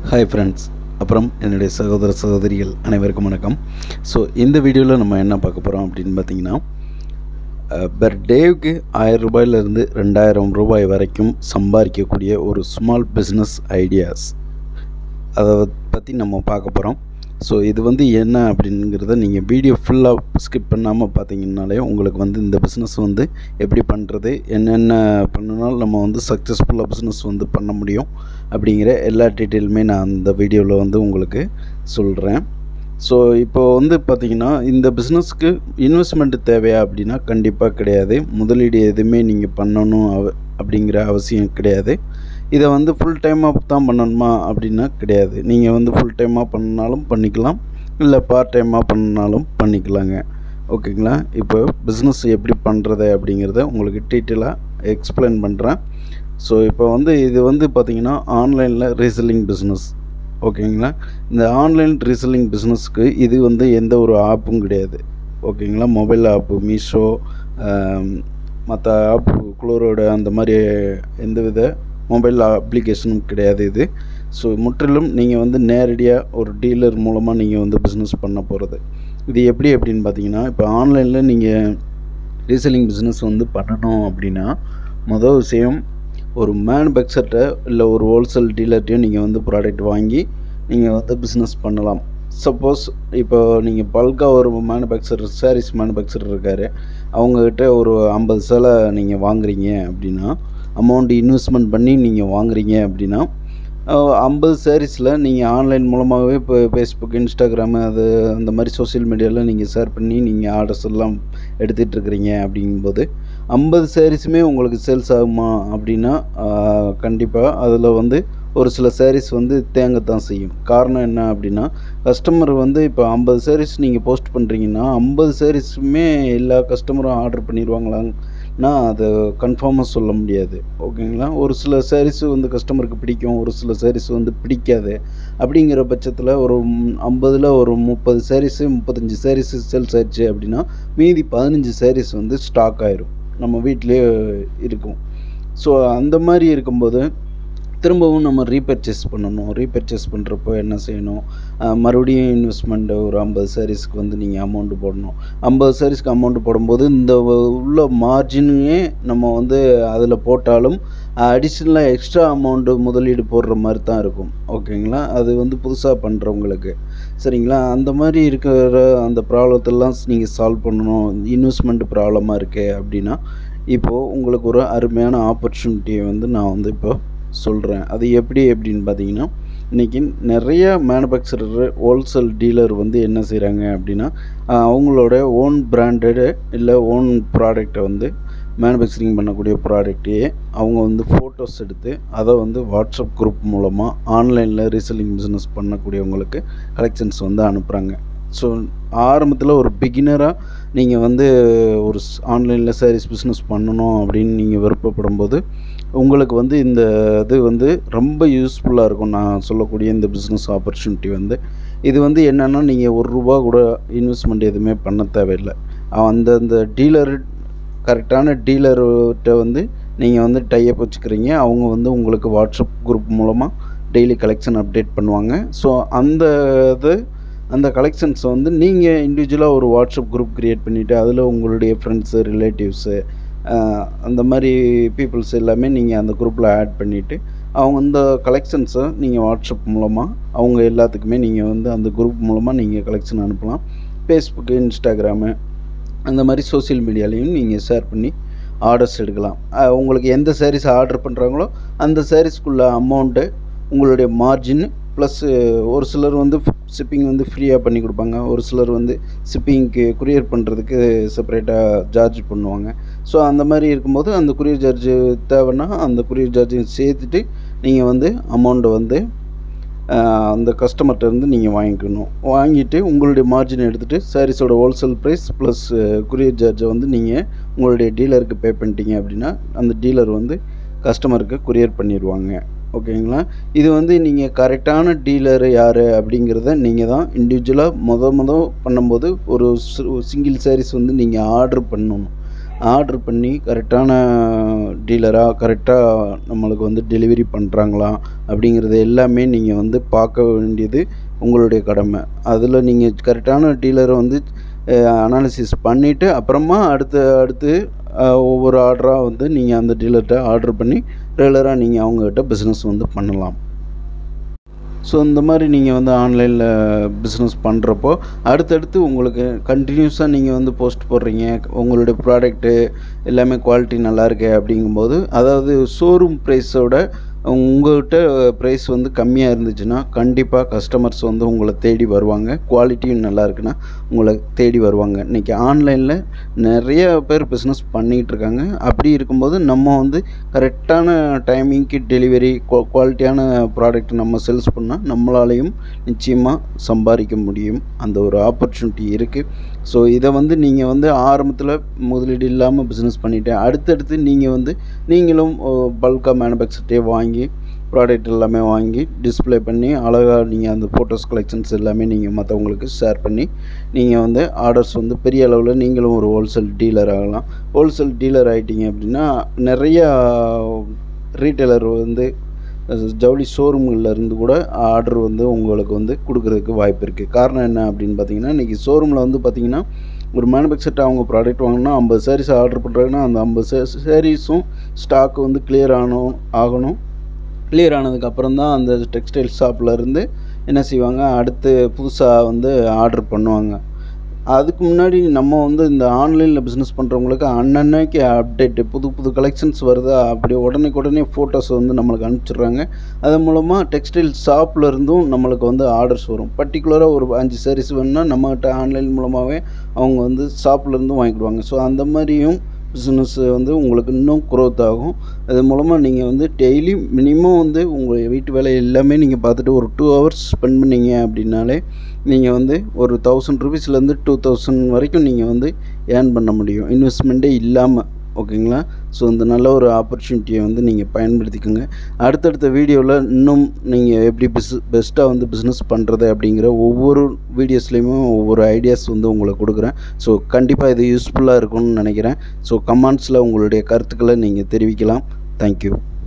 hi friends அப்புறம் என்னுடைய சகோதர சகோதரிகள் அனைவருக்கும் வணக்கம் ஸோ இந்த வீடியோவில் நம்ம என்ன பார்க்க போகிறோம் அப்படின்னு பார்த்தீங்கன்னா பெர் டேவுக்கு ஆயிரம் ரூபாயிலிருந்து ரெண்டாயிரம் ரூபாய் வரைக்கும் சம்பாதிக்கக்கூடிய ஒரு ஸ்மால் பிஸ்னஸ் ஐடியாஸ் அதை பற்றி நம்ம பார்க்க போகிறோம் ஸோ இது வந்து என்ன அப்படிங்கிறத நீங்கள் வீடியோ ஃபுல்லாக ஸ்கிப் பண்ணாமல் பார்த்தீங்கன்னாலே உங்களுக்கு வந்து இந்த பிஸ்னஸ் வந்து எப்படி பண்ணுறது என்னென்ன பண்ணினாலும் நம்ம வந்து சக்ஸஸ்ஃபுல்லாக பிஸ்னஸ் வந்து பண்ண முடியும் அப்படிங்கிற எல்லா டீட்டெயிலுமே நான் அந்த வீடியோவில் வந்து உங்களுக்கு சொல்கிறேன் ஸோ இப்போ வந்து பார்த்திங்கன்னா இந்த பிஸ்னஸ்க்கு இன்வெஸ்ட்மெண்ட் தேவையா அப்படின்னா கண்டிப்பாக கிடையாது முதலீடு எதுவுமே நீங்கள் பண்ணணும் அவ அப்படிங்கிற அவசியம் கிடையாது இதை வந்து ஃபுல் டைமாக தான் பண்ணணுமா அப்படின்னா கிடையாது நீங்கள் வந்து ஃபுல் டைமாக பண்ணாலும் பண்ணிக்கலாம் இல்லை பார்ட் டைமாக பண்ணாலும் பண்ணிக்கலாங்க ஓகேங்களா இப்போ பிஸ்னஸ் எப்படி பண்ணுறது அப்படிங்கிறத உங்களுக்கு டீட்டெயிலாக எக்ஸ்பிளைன் பண்ணுறேன் ஸோ இப்போ வந்து இது வந்து பார்த்திங்கன்னா ஆன்லைனில் ரீசெல்லிங் பிஸ்னஸ் ஓகேங்களா இந்த ஆன்லைன் ரீசெல்லிங் பிஸ்னஸ்க்கு இது வந்து எந்த ஒரு ஆப்பும் கிடையாது ஓகேங்களா மொபைல் ஆப்பு மீஷோ மற்ற ஆப்பு குளோரோட அந்த மாதிரி எந்தவித மொபைல் அப்ளிகேஷனும் கிடையாது இது ஸோ முற்றிலும் நீங்கள் வந்து நேரடியாக ஒரு டீலர் மூலமாக நீங்கள் வந்து பிஸ்னஸ் பண்ண போகிறது இது எப்படி அப்படின்னு பார்த்தீங்கன்னா இப்போ ஆன்லைனில் நீங்கள் ரீசெல்லிங் பிஸ்னஸ் வந்து பண்ணணும் அப்படின்னா மொதல் விஷயம் ஒரு மேனுஃபேக்சர்கிட்ட இல்லை ஒரு ஹோல்சேல் டீலர்ட்டையும் நீங்கள் வந்து ப்ராடக்ட் வாங்கி நீங்கள் வந்து பிஸ்னஸ் பண்ணலாம் சப்போஸ் இப்போ நீங்கள் பல்காக ஒரு மேனுஃபேக்சரர் சாரீஸ் மேனுஃபேக்சரர் இருக்கார் அவங்கக்கிட்ட ஒரு ஐம்பது சேலை நீங்கள் வாங்குறீங்க அப்படின்னா அமௌண்ட் இன்வெஸ்ட்மெண்ட் பண்ணி நீங்கள் வாங்குறீங்க அப்படின்னா ஐம்பது சாரீஸில் நீங்கள் ஆன்லைன் மூலமாகவே இப்போ ஃபேஸ்புக் இன்ஸ்டாகிராமு அது அந்த மாதிரி சோசியல் மீடியாவில் நீங்கள் ஷேர் பண்ணி நீங்கள் ஆர்டர்ஸ் எல்லாம் எடுத்துகிட்டு இருக்கிறீங்க அப்படிங்கும்போது ஐம்பது சாரீஸுமே உங்களுக்கு சேல்ஸ் ஆகுமா அப்படின்னா கண்டிப்பாக அதில் வந்து ஒரு சில சாரீஸ் வந்து தேங்கத்தான் செய்யும் காரணம் என்ன அப்படின்னா கஸ்டமர் வந்து இப்போ ஐம்பது சாரீஸ் நீங்கள் போஸ்ட் பண்ணுறீங்கன்னா ஐம்பது சாரீஸுமே எல்லா கஸ்டமரும் ஆர்டர் பண்ணிடுவாங்களான்னா அதை கன்ஃபார்மாக சொல்ல முடியாது ஓகேங்களா ஒரு சில சாரீஸ் வந்து கஸ்டமருக்கு பிடிக்கும் ஒரு சில சாரீஸ் வந்து பிடிக்காது அப்படிங்கிற பட்சத்தில் ஒரு ஐம்பதில் ஒரு முப்பது சாரீஸு முப்பத்தஞ்சு சாரீஸு சேல்ஸ் ஆயிடுச்சு அப்படின்னா மீதி பதினஞ்சு சாரீஸ் வந்து ஸ்டாக் ஆயிரும் நம்ம வீட்டிலே இருக்கும் ஸோ அந்த மாதிரி இருக்கும்போது திரும்பவும் நம்ம ரீபர்ச்சேஸ் பண்ணணும் ரீபர்ச்சேஸ் பண்ணுறப்போ என்ன செய்யணும் மறுபடியும் இன்வெஸ்ட்மெண்ட் ஒரு ஐம்பது சாரீஸ்க்கு வந்து நீங்கள் அமௌண்ட்டு போடணும் ஐம்பது சாரீஸ்க்கு அமௌண்ட்டு போடும்போது இந்த உள்ள மார்ஜினே நம்ம வந்து அதில் போட்டாலும் அடிஷ்னலாக எக்ஸ்ட்ரா அமௌண்ட்டு முதலீடு போடுற மாதிரி தான் இருக்கும் ஓகேங்களா அது வந்து புதுசாக பண்ணுறவங்களுக்கு சரிங்களா அந்த மாதிரி இருக்கிற அந்த ப்ராப்ளத்தெல்லாம் நீங்கள் சால்வ் பண்ணணும் இன்வெஸ்ட்மெண்ட் ப்ராப்ளமாக இருக்கே அப்படின்னா இப்போது உங்களுக்கு ஒரு அருமையான ஆப்பர்ச்சுனிட்டியை வந்து நான் வந்து இப்போ சொல்கிறேன் அது எப்படி எப்படின்னு பார்த்தீங்கன்னா இன்றைக்கி நிறைய மேனுஃபேக்சரர் ஹோல்சேல் டீலர் வந்து என்ன செய்கிறாங்க அப்படின்னா அவங்களோட ஓன் பிராண்டடு இல்லை ஓன் ப்ராடக்டை வந்து மேனுஃபேக்சரிங் பண்ணக்கூடிய ப்ராடக்டையே அவங்க வந்து ஃபோட்டோஸ் எடுத்து அதை வந்து வாட்ஸ்அப் குரூப் மூலமாக ஆன்லைனில் ரீசெல்லிங் பிஸ்னஸ் பண்ணக்கூடியவங்களுக்கு கலெக்ஷன்ஸ் வந்து அனுப்புகிறாங்க ஸோ ஆரம்பத்தில் ஒரு பிகினராக நீங்கள் வந்து ஒரு ஆன்லைனில் சாரீஸ் பிஸ்னஸ் பண்ணணும் அப்படின்னு நீங்கள் விருப்பப்படும் போது உங்களுக்கு வந்து இந்த இது வந்து ரொம்ப யூஸ்ஃபுல்லாக இருக்கும் நான் சொல்லக்கூடிய இந்த பிஸ்னஸ் ஆப்பர்ச்சுனிட்டி வந்து இது வந்து என்னென்னா நீங்கள் ஒரு ரூபா கூட இன்வெஸ்ட்மெண்ட் எதுவுமே பண்ண தேவையில்லை அந்த அந்த டீலர் கரெக்டான டீலர்கிட்ட வந்து நீங்கள் வந்து டைப் வச்சுக்கிறீங்க அவங்க வந்து உங்களுக்கு வாட்ஸ்அப் குரூப் மூலமாக டெய்லி கலெக்ஷன் அப்டேட் பண்ணுவாங்க ஸோ அந்த இது அந்த கலெக்ஷன்ஸை வந்து நீங்கள் இண்டிவிஜுவலாக ஒரு வாட்ஸ்அப் குரூப் க்ரியேட் பண்ணிவிட்டு அதில் உங்களுடைய ஃப்ரெண்ட்ஸு ரிலேட்டிவ்ஸு அந்த மாதிரி பீப்புள்ஸ் எல்லாமே நீங்கள் அந்த குரூப்பில் ஆட் பண்ணிவிட்டு அவங்க அந்த கலெக்ஷன்ஸை நீங்கள் வாட்ஸ்அப் மூலமாக அவங்க எல்லாத்துக்குமே நீங்கள் வந்து அந்த குரூப் மூலமாக நீங்கள் கலெக்ஷன் அனுப்பலாம் ஃபேஸ்புக்கு இன்ஸ்டாகிராமு அந்த மாதிரி சோசியல் மீடியாலையும் நீங்கள் ஷேர் பண்ணி ஆர்டர்ஸ் எடுக்கலாம் உங்களுக்கு எந்த சாரீஸ் ஆர்டர் பண்ணுறாங்களோ அந்த சாரீஸ்க்குள்ள அமௌண்ட்டு உங்களுடைய மார்ஜின் ப்ளஸ் ஒரு சிலர் வந்து ஷிப்பிங் வந்து ஃப்ரீயாக பண்ணி கொடுப்பாங்க ஒரு சிலர் வந்து ஷிப்பிங்க்கு குரியர் பண்ணுறதுக்கு செப்பரேட்டாக சார்ஜ் பண்ணுவாங்க ஸோ அந்த மாதிரி இருக்கும்போது அந்த குரியர் சார்ஜ் தேவைன்னா அந்த குரியர் சார்ஜையும் சேர்த்துட்டு நீங்கள் வந்து அமௌண்ட்டை வந்து அந்த கஸ்டமர்கிட்டருந்து நீங்கள் வாங்கிக்கணும் வாங்கிட்டு உங்களுடைய மார்ஜின் எடுத்துகிட்டு சாரீஸோட ஹோல்சேல் ப்ரைஸ் ப்ளஸ் குரியர் சார்ஜை வந்து நீங்கள் உங்களுடைய டீலருக்கு பே பண்ணிட்டீங்க அப்படின்னா அந்த டீலர் வந்து கஸ்டமருக்கு குரியர் பண்ணிடுவாங்க ஓகேங்களா இது வந்து நீங்கள் கரெக்டான டீலர் யார் அப்படிங்கிறத நீங்கள் தான் இண்டிவிஜுவலாக மொத மொதல் பண்ணும்போது ஒரு சிங்கிள் சாரீஸ் வந்து நீங்கள் ஆர்டர் பண்ணணும் ஆர்டர் பண்ணி கரெக்டான டீலராக கரெக்டாக நம்மளுக்கு வந்து டெலிவரி பண்ணுறாங்களா அப்படிங்கிறது எல்லாமே நீங்கள் வந்து பார்க்க வேண்டியது உங்களுடைய கடமை அதில் நீங்கள் கரெக்டான டீலரை வந்து அனாலிசிஸ் பண்ணிவிட்டு அப்புறமா அடுத்து அடுத்து அஹ், ஒவ்வொரு ஆர்டராக வந்து நீங்கள் அந்த டீலர்கிட்ட ஆர்டர் பண்ணி ரெகுலராக நீங்கள் அவங்கக்கிட்ட பிஸ்னஸ் வந்து பண்ணலாம் ஸோ இந்த மாதிரி நீங்கள் வந்து ஆன்லைனில் பிஸ்னஸ் பண்ணுறப்போ அடுத்தடுத்து உங்களுக்கு கண்டினியூஸாக நீங்கள் வந்து போஸ்ட் போடுறீங்க உங்களுடைய ப்ராடக்ட்டு எல்லாமே குவாலிட்டி நல்லா இருக்கு அப்படிங்கும்போது அதாவது ஷோரூம் ப்ரைஸோட உங்கள்கிட்ட ப்ரைஸ் வந்து கம்மியாக இருந்துச்சுன்னா கண்டிப்பாக கஸ்டமர்ஸ் வந்து உங்களை தேடி வருவாங்க குவாலிட்டியும் நல்லா இருக்குன்னா உங்களை தேடி வருவாங்க இன்றைக்கி ஆன்லைனில் நிறைய பேர் பிஸ்னஸ் பண்ணிகிட்டு இருக்காங்க அப்படி இருக்கும்போது நம்ம வந்து கரெக்டான டைமிங்க்கு டெலிவரி குவாலிட்டியான ப்ராடக்ட் நம்ம சேல்ஸ் பண்ணால் நம்மளாலையும் நிச்சயமாக சம்பாதிக்க முடியும் அந்த ஒரு ஆப்பர்ச்சுனிட்டி இருக்குது ஸோ இதை வந்து நீங்கள் வந்து ஆரம்பத்தில் முதலீடு இல்லாமல் பிஸ்னஸ் பண்ணிவிட்டு அடுத்தடுத்து நீங்கள் வந்து நீங்களும் பல்காக மேனுஃபேக்சர்ட்டே வாங்கி ப்ராடக்ட் எல்லாமே வாங்கி டிஸ்ப்ளே பண்ணி அழகாக நீங்கள் அந்த ஃபோட்டோஸ் கலெக்ஷன்ஸ் எல்லாமே நீங்கள் மற்றவங்களுக்கு ஷேர் பண்ணி நீங்கள் வந்து ஆர்டர்ஸ் வந்து பெரிய அளவில் நீங்களும் ஒரு ஹோல்சேல் டீலர் ஆகலாம் ஹோல்சேல் டீலர் ஆகிட்டீங்க அப்படின்னா நிறையா ரீட்டைலர் வந்து ஜவுளி ஷோரூம்களில் இருந்து கூட ஆர்டர் வந்து உங்களுக்கு வந்து கொடுக்குறதுக்கு வாய்ப்பு இருக்குது காரணம் என்ன அப்படின்னு பார்த்தீங்கன்னா இன்றைக்கி ஷோரூமில் வந்து பார்த்தீங்கன்னா ஒரு மேனுஃபேக்சர்ட்ட அவங்க ப்ராடக்ட் வாங்கினா ஐம்பது சாரீஸ் ஆர்டர் பண்ணுறாங்கன்னா அந்த ஐம்பது சாரீஸும் ஸ்டாக் வந்து கிளியர் ஆகணும் ஆகணும் கிளியர் ஆனதுக்கப்புறம் தான் அந்த டெக்ஸ்டைல் ஷாப்பில் இருந்து என்ன செய்வாங்க அடுத்து புதுசாக வந்து ஆர்டர் பண்ணுவாங்க அதுக்கு முன்னாடி நம்ம வந்து இந்த ஆன்லைனில் பிஸ்னஸ் பண்ணுறவங்களுக்கு அன்னன்னைக்கு அப்டேட்டு புது புது கலெக்ஷன்ஸ் வருதா அப்படி உடனே உடனே ஃபோட்டோஸ் வந்து நம்மளுக்கு அனுப்பிச்சிடுறாங்க அது மூலமாக டெக்ஸ்டைல் ஷாப்பில் இருந்தும் நம்மளுக்கு வந்து ஆர்டர்ஸ் வரும் பர்டிகுலராக ஒரு அஞ்சு சாரீஸ் வேணும்னா நம்மகிட்ட ஆன்லைன் மூலமாகவே அவங்க வந்து ஷாப்பில் இருந்தும் வாங்கிடுவாங்க ஸோ அந்த மாதிரியும் பிஸ்னஸ் வந்து உங்களுக்கு இன்னும் க்ரோத் ஆகும் அது மூலமாக நீங்கள் வந்து டெய்லி மினிமம் வந்து உங்கள் வீட்டு வேலை எல்லாமே நீங்கள் பார்த்துட்டு ஒரு டூ ஹவர்ஸ் ஸ்பெண்ட் பண்ணீங்க அப்படின்னாலே நீங்கள் வந்து ஒரு தௌசண்ட் ருபீஸ்லேருந்து டூ தௌசண்ட் வரைக்கும் நீங்கள் வந்து ஏர்ன் பண்ண முடியும் இன்வெஸ்ட்மெண்ட்டே இல்லாமல் ஓகேங்களா ஸோ இந்த நல்ல ஒரு ஆப்பர்ச்சுனிட்டியை வந்து நீங்கள் பயன்படுத்திக்கோங்க அடுத்தடுத்த வீடியோவில் இன்னும் நீங்கள் எப்படி பிஸ் பெஸ்ட்டாக வந்து பிஸ்னஸ் பண்ணுறது அப்படிங்கிற ஒவ்வொரு வீடியோஸ்லேயுமே ஒவ்வொரு ஐடியாஸ் வந்து உங்களுக்கு கொடுக்குறேன் ஸோ கண்டிப்பாக இது யூஸ்ஃபுல்லாக இருக்கும்னு நினைக்கிறேன் ஸோ கமெண்ட்ஸில் உங்களுடைய கருத்துக்களை நீங்கள் தெரிவிக்கலாம் தேங்க்யூ